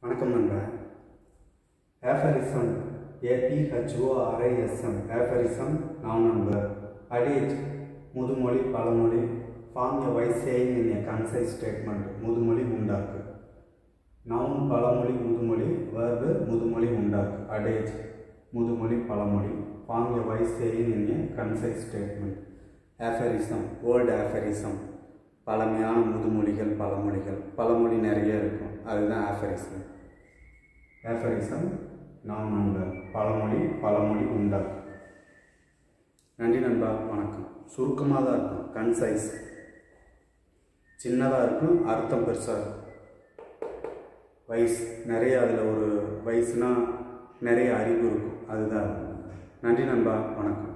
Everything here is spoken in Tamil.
வணக்கம் நண்பா ஏஃபரிசம் ஏபிஹெச்ஓஆர்ஐஎஸ்எம் ஏஃபரிசம் நான் நம்பர் அடிச் முதுமொழி பழமொழி form a wise saying in a concise statement முதுமொழி உண்டாக்கு நவுன் பழமொழி முதுமொழி வேர்பு முதுமொழி உண்டாக்கு அடேஜ் முதுமொழி பழமொழி form a wise saying in a concise statement aphorism world aphorism பழமையான முதுமொழிகள் பழமொழிகள் பழமொழி நிறைய இருக்கும் அதுதான் ஆஃபரிசம் ஆஃபரிசம் நாம் நண்பர் பழமொழி பழமொழி உண்டா நன்றி நண்பா வணக்கம் சுருக்கமாக தான் இருக்கும் கன்சைஸ் சின்னதாக இருக்கும் அர்த்தம் பெருசாக இருக்கும் வயசு நிறைய அதில் ஒரு வயசுனா நிறைய அறிவு இருக்கும் அதுதான் நன்றி நண்பா வணக்கம்